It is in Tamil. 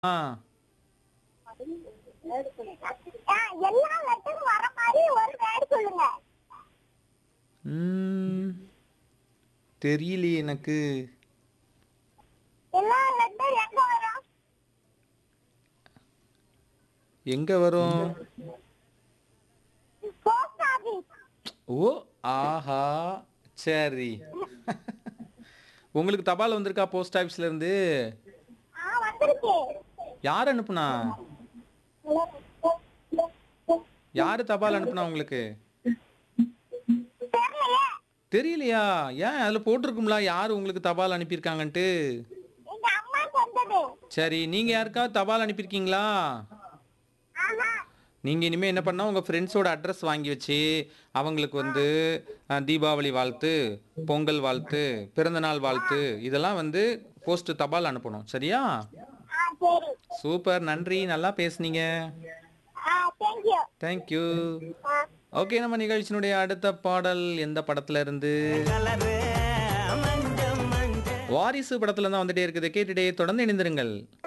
ஆ ஆ, எல்லா லெட்டரும் வர மாதிரி ஒரு வேர்டு சொல்லுங்க ம், தெரியலையே எனக்கு எல்லா லெட்டர் எங்க வரும் எங்க வரும் போஸ்ட் ஆபீஸ் ஓ ஆஹா சரி உங்களுக்கு தபால் வந்திருக்கா போஸ்ட் ஆஃபீஸ்ல இருந்து ஆ வந்திருக்கு யார் அனுப்புனா யாரு தபால் அனுப்புனா உங்களுக்கு தெரியலையே தெரியலையா ஏன் அதுல போட்டிருக்கும்ல யார் உங்களுக்கு தபால் அனுப்பியிருக்காங்கன்ட்டு எங்க அம்மாக்கு வந்தது சரி நீங்க யாருக்காவது தபால் அனுப்பியிருக்கீங்களா ஆஹா நீங்க இனிமே என்ன பண்ணா உங்க ஃப்ரெண்ட்ஸோட அட்ரஸ் வாங்கி வச்சு அவங்களுக்கு வந்து அஹ், தீபாவளி வாழ்த்து பொங்கல் வாழ்த்து பிறந்தநாள் வாழ்த்து இதெல்லாம் வந்து போஸ்ட் தபால் அனுப்பணும் சரியா ஆ சரி சூப்பர் நன்றி நல்லா பேசுனீங்க ஆ தேங்க்யூ தேங்க்யூ ஆ ஓகே நம்ம நிகழ்ச்சியினுடைய அடுத்த பாடல் எந்த படத்துல இருந்து வாரிசு படத்துல தான் வந்துட்டே இருக்குது கேட்டுட்டே தொடர்ந்து இணைந்திருங்கள்